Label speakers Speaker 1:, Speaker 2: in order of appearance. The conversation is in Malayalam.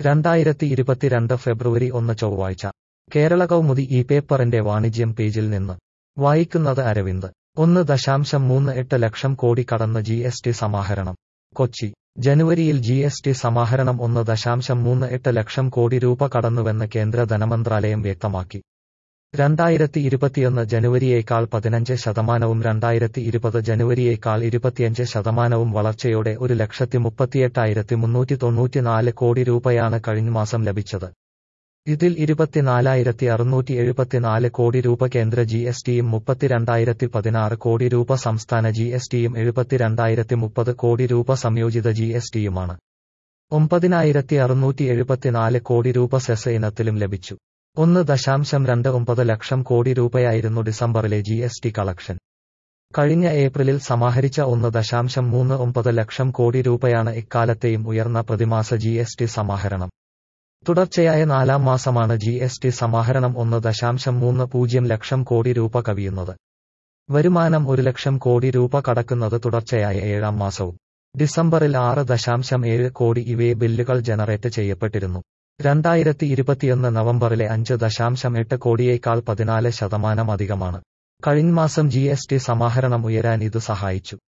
Speaker 1: രണ്ടായിരത്തി ഇരുപത്തിരണ്ട് ഫെബ്രുവരി ഒന്ന് ചൊവ്വാഴ്ച കേരള കൗമുദി ഈ പേപ്പറിന്റെ വാണിജ്യം പേജിൽ നിന്ന് വായിക്കുന്നത് അരവിന്ദ് ഒന്ന് ദശാംശം മൂന്ന് എട്ട് ലക്ഷം കോടി കടന്ന് ജി എസ് ടി സമാഹരണം കൊച്ചി ജനുവരിയിൽ ജി എസ് ടി സമാഹരണം ഒന്ന് ദശാംശം മൂന്ന് എട്ട് ലക്ഷം കോടി രൂപ കടന്നുവെന്ന് കേന്ദ്ര ധനമന്ത്രാലയം വ്യക്തമാക്കി രണ്ടായിരത്തി ഇരുപത്തിയൊന്ന് ജനുവരിയേക്കാൾ പതിനഞ്ച് ശതമാനവും രണ്ടായിരത്തി ഇരുപത് ജനുവരിയേക്കാൾ ഇരുപത്തിയഞ്ച് ശതമാനവും വളർച്ചയോടെ ഒരു ലക്ഷത്തി മുപ്പത്തിയെട്ടായിരത്തി മുന്നൂറ്റി തൊണ്ണൂറ്റിനാല് കോടി രൂപയാണ് കഴിഞ്ഞമാസം ലഭിച്ചത് ഇതിൽ ഇരുപത്തിനാലായിരത്തി അറുന്നൂറ്റി എഴുപത്തിനാല് കോടി രൂപ കേന്ദ്ര ജി എസ് ടിയും മുപ്പത്തിരണ്ടായിരത്തി പതിനാറ് കോടി രൂപ സംസ്ഥാന ജി എസ് ടിയും എഴുപത്തിരണ്ടായിരത്തി മുപ്പത് കോടി രൂപ സംയോജിത ജി എസ് ടിയുമാണ് ഒമ്പതിനായിരത്തി അറുന്നൂറ്റി എഴുപത്തിനാല് കോടി രൂപ സെസ് ഇനത്തിലും ലഭിച്ചു ഒന്ന് ദശാംശം രണ്ട് ഒമ്പത് ലക്ഷം കോടി രൂപയായിരുന്നു ഡിസംബറിലെ ജി എസ് ടി കളക്ഷൻ കഴിഞ്ഞ ഏപ്രിലിൽ സമാഹരിച്ച ഒന്ന് ദശാംശം മൂന്ന് ഒമ്പത് ലക്ഷം കോടി രൂപയാണ് ഇക്കാലത്തെയും ഉയർന്ന പ്രതിമാസ ജി എസ് ടി സമാഹരണം തുടർച്ചയായ നാലാം മാസമാണ് ജി എസ് ടി സമാഹരണം ഒന്ന് ദശാംശം മൂന്ന് പൂജ്യം ലക്ഷം കോടി രൂപ കവിയുന്നത് വരുമാനം ഒരു ലക്ഷം കോടി രൂപ കടക്കുന്നത് തുടർച്ചയായ ഏഴാം മാസവും ഡിസംബറിൽ ആറ് ദശാംശം ഏഴ് കോടി ഇവയെ ബില്ലുകൾ ജനറേറ്റ് ചെയ്യപ്പെട്ടിരുന്നു രണ്ടായിരത്തി ഇരുപത്തിയൊന്ന് നവംബറിലെ അഞ്ച് ദശാംശം എട്ട് കോടിയേക്കാൾ പതിനാല് ശതമാനം അധികമാണ് കഴിഞ്ഞ മാസം ജി എസ് ടി സമാഹരണം ഉയരാൻ ഇത് സഹായിച്ചു